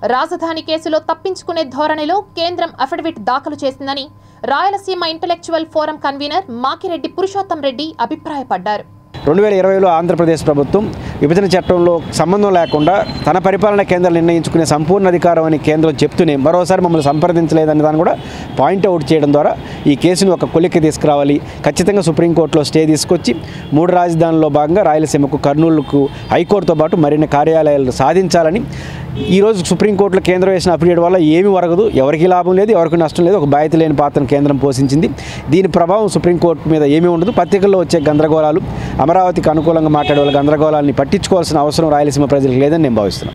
రాజధాని కేసులో తప్పించుకునే ధోరణిలో కేంద్రం అఫిడవిట్ దాఖలు చేసిందని Rayalaseema intellectual forum convener Makireddy Purushottam Reddy అభిప్రాయపడ్డారు రెండు వేల ఇరవైలో ఆంధ్రప్రదేశ్ ప్రభుత్వం విభజన చట్టంలో సంబంధం లేకుండా తన పరిపాలన కేంద్రం నిర్ణయించుకునే సంపూర్ణ అధికారం అని కేంద్రం చెప్తూనే మరోసారి మమ్మల్ని సంప్రదించలేదని దాన్ని కూడా పాయింట్అవుట్ చేయడం ద్వారా ఈ కేసును ఒక కొలిక్కి తీసుకురావాలి ఖచ్చితంగా సుప్రీంకోర్టులో స్టే తీసుకొచ్చి మూడు రాజధానుల్లో భాగంగా రాయలసీమకు కర్నూలుకు హైకోర్టుతో పాటు మరిన్ని కార్యాలయాలు సాధించాలని ఈరోజు సుప్రీంకోర్టులో కేంద్రం వేసిన అఫిడేట్ వల్ల ఏమీ వరగదు ఎవరికి లాభం లేదు ఎవరికి నష్టం లేదు ఒక బాధ్యత లేని పాత్రను కేంద్రం పోషించింది దీని ప్రభావం సుప్రీంకోర్టు మీద ఏమీ ఉండదు పత్రికల్లో వచ్చే గందరగోళాలు అమరావతికి అనుకూలంగా మాట్లాడే వాళ్ళ గందరగోళాలని పట్టించుకోవాల్సిన అవసరం రాయలసీమ ప్రజలకు లేదని నేను భావిస్తున్నాను